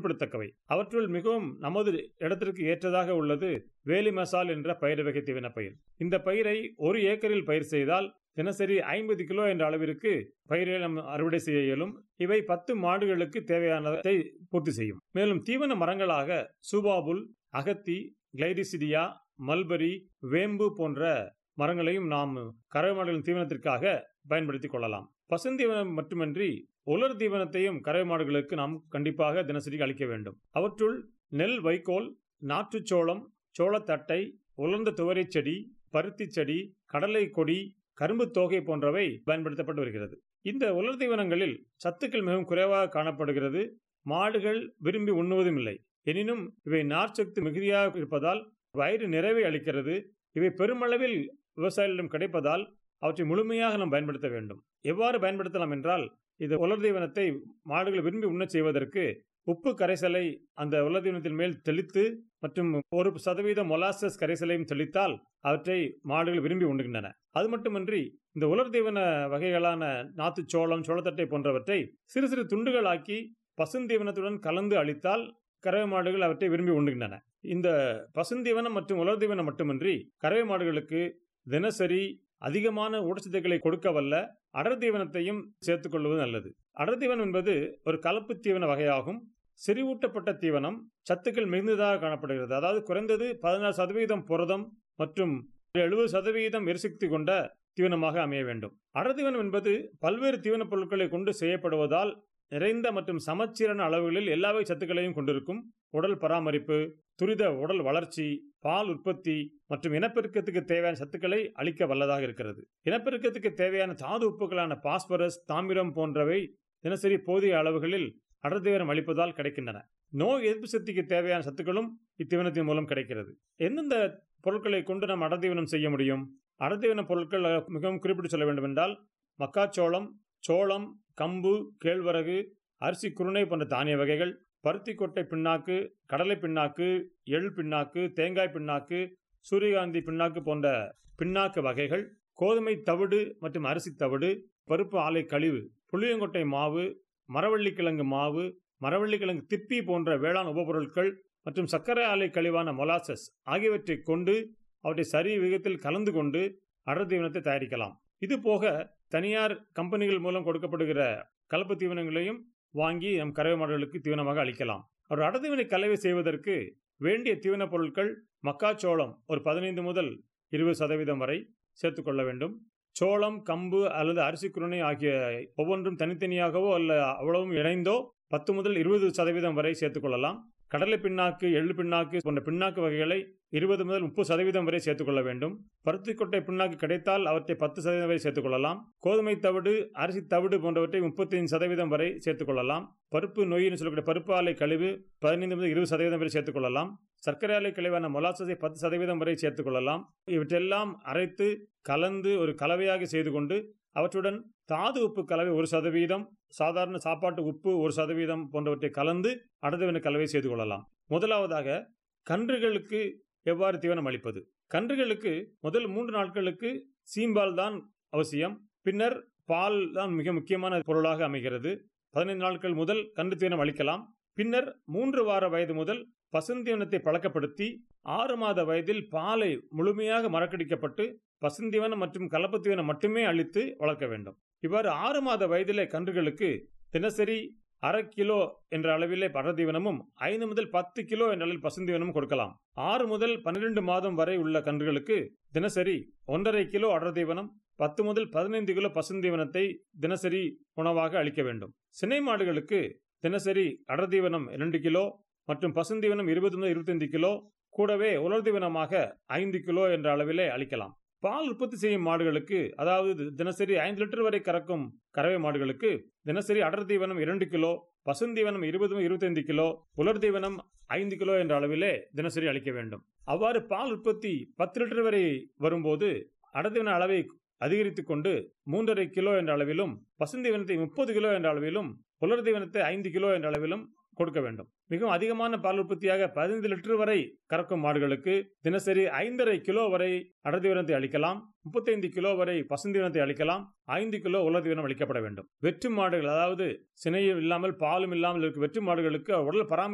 குறிப்பிடத்தக்கவை அவற்றுள் மிகவும் நமது இடத்திற்கு ஏற்றதாக உள்ளது வேலி மசால் என்ற பயிர் வகை தீவன பயிர் இந்த பயிரை ஒரு ஏக்கரில் பயிர் செய்தால் தினசரி ஐம்பது கிலோ என்ற அளவிற்கு பயிரை நாம் அறுவடை செய்ய இயலும் இவை பத்து மாடுகளுக்கு தேவையானதை பூர்த்தி செய்யும் மேலும் தீவன மரங்களாக சூபாபுல் அகத்தி கிளைரிசிடியா மல்பரி வேம்பு போன்ற மரங்களையும் நாம் கறவை மாடுகளின் தீவனத்திற்காக பயன்படுத்திக் கொள்ளலாம் பசுந்தீவனம் மட்டுமின்றி உலர் தீவனத்தையும் கறவை மாடுகளுக்கு நாம் கண்டிப்பாக தினசரி அளிக்க வேண்டும் அவற்றுள் நெல் வைக்கோல் நாற்றுச்சோளம் சோளத்தட்டை உலர்ந்த துவரை செடி பருத்தி செடி கடலை கொடி கரும்பு தோகை போன்றவை பயன்படுத்தப்பட்டு வருகிறது இந்த உலர் தீவனங்களில் சத்துக்கள் மிகவும் குறைவாக காணப்படுகிறது மாடுகள் விரும்பி உண்ணுவதும் இல்லை எனினும் இவை நார்ச்சத்து மிகுதியாக இருப்பதால் வயிறு நிறைவை அளிக்கிறது இவை பெருமளவில் விவசாயிகளிடம் கிடைப்பதால் அவற்றை முழுமையாக நாம் பயன்படுத்த வேண்டும் எவ்வாறு பயன்படுத்தலாம் என்றால் இது உலர் தீவனத்தை மாடுகள் விரும்பி உண்ணச் செய்வதற்கு உப்பு கரைசலை அந்த உலர் தீவனத்தின் மேல் தெளித்து மற்றும் ஒரு சதவீதம் மொலாசஸ் கரைசலையும் தெளித்தால் அவற்றை மாடுகள் விரும்பி உண்ணுகின்றன அது மட்டுமின்றி இந்த உலர் தீவன வகைகளான நாத்து சோளம் சோளத்தட்டை போன்றவற்றை சிறு சிறு துண்டுகளாக்கி பசுந்தீவனத்துடன் கலந்து அளித்தால் கறவை மாடுகள் அவற்றை விரும்பி உண்ணுகின்றன இந்த பசுந்தீவனம் மற்றும் உலர் தீவனம் மட்டுமின்றி கறவை மாடுகளுக்கு தினசரி அதிகமான ஊட்டச்சத்துக்களை கொடுக்க வல்ல அடர் தீவனத்தையும் சேர்த்துக் கொள்வது நல்லது அடர் தீவனம் என்பது ஒரு கலப்பு தீவன வகையாகும் செறிவூட்டப்பட்ட தீவனம் சத்துக்கள் மிகுந்ததாக காணப்படுகிறது அதாவது குறைந்தது பதினாறு சதவீதம் புரதம் மற்றும் எழுபது சதவீதம் எரிசக்தி கொண்ட தீவனமாக அமைய வேண்டும் அடர் தீவனம் என்பது பல்வேறு தீவனப் பொருட்களை கொண்டு செய்யப்படுவதால் நிறைந்த மற்றும் சமச்சீரான அளவுகளில் எல்லா வகை சத்துக்களையும் கொண்டிருக்கும் உடல் பராமரிப்பு துரித உடல் வளர்ச்சி பால் உற்பத்தி மற்றும் இனப்பெருக்கத்துக்கு தேவையான சத்துக்களை அளிக்க வல்லதாக இருக்கிறது இனப்பெருக்கத்துக்கு தேவையான தாது உப்புகளான பாஸ்பரஸ் தாமிரம் போன்றவை தினசரி போதிய அளவுகளில் அடர்தீவனம் அளிப்பதால் கிடைக்கின்றன நோய் எதிர்ப்பு சக்திக்கு தேவையான சத்துக்களும் இத்தீவனத்தின் மூலம் கிடைக்கிறது எந்தெந்த பொருட்களை கொண்டு நாம் அடர்தீவனம் செய்ய முடியும் அடர்தீவன பொருட்கள் மிகவும் குறிப்பிட்டு சொல்ல வேண்டும் என்றால் மக்காச்சோளம் சோளம் கம்பு கேழ்வரகு அரிசி குருணை போன்ற தானிய வகைகள் பருத்தி கொட்டை பிண்ணாக்கு கடலை பிண்ணாக்கு எள் பிண்ணாக்கு தேங்காய் பிண்ணாக்கு சூரியகாந்தி பிண்ணாக்கு போன்ற பிண்ணாக்கு வகைகள் கோதுமை தவிடு மற்றும் அரிசி தவிடு பருப்பு ஆலை கழிவு புளியங்கொட்டை மாவு மரவள்ளிக்கிழங்கு மாவு மரவள்ளிக்கிழங்கு திப்பி போன்ற வேளாண் உபபொருட்கள் மற்றும் சர்க்கரை ஆலை கழிவான மொலாசஸ் ஆகியவற்றை கொண்டு அவற்றை சரி விகிதத்தில் கலந்து கொண்டு அடர் தீவனத்தை தயாரிக்கலாம் இது போக தனியார் கம்பெனிகள் மூலம் கொடுக்கப்படுகிற கலப்பு தீவனங்களையும் வாங்கி நம் கறவை மாடுகளுக்கு தீவனமாக அளிக்கலாம் ஒரு அடர்தீவனை கலவை செய்வதற்கு வேண்டிய தீவனப் பொருட்கள் மக்காச்சோளம் ஒரு பதினைந்து முதல் இருபது சதவீதம் வரை சேர்த்துக்கொள்ள வேண்டும் சோளம் கம்பு அல்லது அரிசி குருணை ஆகிய ஒவ்வொன்றும் தனித்தனியாகவோ அல்ல அவ்வளவும் இணைந்தோ பத்து முதல் இருபது சதவீதம் வரை சேர்த்துக்கொள்ளலாம் கடலை பிண்ணாக்கு எள்ளு பிண்ணாக்கு போன்ற பிண்ணாக்கு வகைகளை இருபது முதல் முப்பது சதவீதம் வரை சேர்த்துக்கொள்ள வேண்டும் பருத்தி கொட்டை பிண்ணாக்கு கிடைத்தால் அவற்றை பத்து சதவீதம் வரை சேர்த்துக்கொள்ளலாம் கோதுமை தவிடு அரிசி தவிடு போன்றவற்றை முப்பத்தைந்து சதவீதம் வரை சேர்த்துக்கொள்ளலாம் பருப்பு நோயின்னு சொல்லக்கூடிய பருப்பு ஆலை கழிவு பதினைந்து முதல் இருபது சதவீதம் வரை சேர்த்துக்கொள்ளலாம் சர்க்கரை ஆலை கழிவான மொலாசஸை பத்து சதவீதம் வரை சேர்த்துக்கொள்ளலாம் இவற்றெல்லாம் அரைத்து கலந்து ஒரு கலவையாக செய்து கொண்டு அவற்றுடன் தாது உப்பு கலவை ஒரு சதவீதம் சாதாரண சாப்பாட்டு உப்பு ஒரு சதவீதம் போன்றவற்றை கலந்து அடர்தீவன கலவை செய்து கொள்ளலாம் முதலாவதாக கன்றுகளுக்கு எவ்வாறு தீவனம் அளிப்பது கன்றுகளுக்கு முதல் மூன்று நாட்களுக்கு சீம்பால் தான் அவசியம் பின்னர் பால் தான் மிக முக்கியமான பொருளாக அமைகிறது பதினைந்து நாட்கள் முதல் கன்று தீவனம் அளிக்கலாம் பின்னர் மூன்று வார வயது முதல் பசுந்தீவனத்தை பழக்கப்படுத்தி ஆறு மாத வயதில் பாலை முழுமையாக மறக்கடிக்கப்பட்டு பசுந்தீவனம் மற்றும் கலப்பு தீவனம் மட்டுமே அளித்து வளர்க்க வேண்டும் இவ்வாறு ஆறு மாத வயதிலே கன்றுகளுக்கு தினசரி அரை கிலோ என்ற அளவிலே பரதீவனமும் ஐந்து முதல் பத்து கிலோ என்ற அளவில் பசுந்தீவனமும் கொடுக்கலாம் ஆறு முதல் பன்னிரண்டு மாதம் வரை உள்ள கன்றுகளுக்கு தினசரி ஒன்றரை கிலோ அடர்தீவனம் பத்து முதல் பதினைந்து கிலோ பசுந்தீவனத்தை தினசரி உணவாக அளிக்க வேண்டும் சினை மாடுகளுக்கு தினசரி அடர்தீவனம் இரண்டு கிலோ மற்றும் பசுந்தீவனம் இருபது முதல் இருபத்தைந்து கிலோ கூடவே உலர் தீவனமாக ஐந்து கிலோ என்ற அளவிலே அளிக்கலாம் பால் உற்பத்தி செய்யும் மாடுகளுக்கு அதாவது தினசரி ஐந்து லிட்டர் வரை கறக்கும் கறவை மாடுகளுக்கு தினசரி அடர் தீவனம் இரண்டு கிலோ பசுந்தீவனம் இருபது இருபத்தைந்து கிலோ உலர் தீவனம் ஐந்து கிலோ என்ற அளவிலே தினசரி அளிக்க வேண்டும் அவ்வாறு பால் உற்பத்தி பத்து லிட்டர் வரை வரும்போது அடர்தீவன அளவை அதிகரித்துக் கொண்டு மூன்றரை கிலோ என்ற அளவிலும் பசுந்தீவனத்தை முப்பது கிலோ என்ற அளவிலும் உலர் தீவனத்தை ஐந்து கிலோ என்ற அளவிலும் கொடுக்க வேண்டும் மிகவும் அதிகமான பால் உற்பத்தியாக பதினைந்து லிட்டர் வரை கறக்கும் மாடுகளுக்கு தினசரி ஐந்தரை கிலோ வரை அடர்தீவனத்தை அளிக்கலாம் முப்பத்தைந்து கிலோ வரை பசுந்தீவனத்தை அளிக்கலாம் ஐந்து கிலோ உலர் தீவனம் அளிக்கப்பட வேண்டும் வெற்று மாடுகள் அதாவது சினையும் இல்லாமல் பாலும் இல்லாமல் இருக்கும் வெற்று மாடுகளுக்கு உடல் பராமரி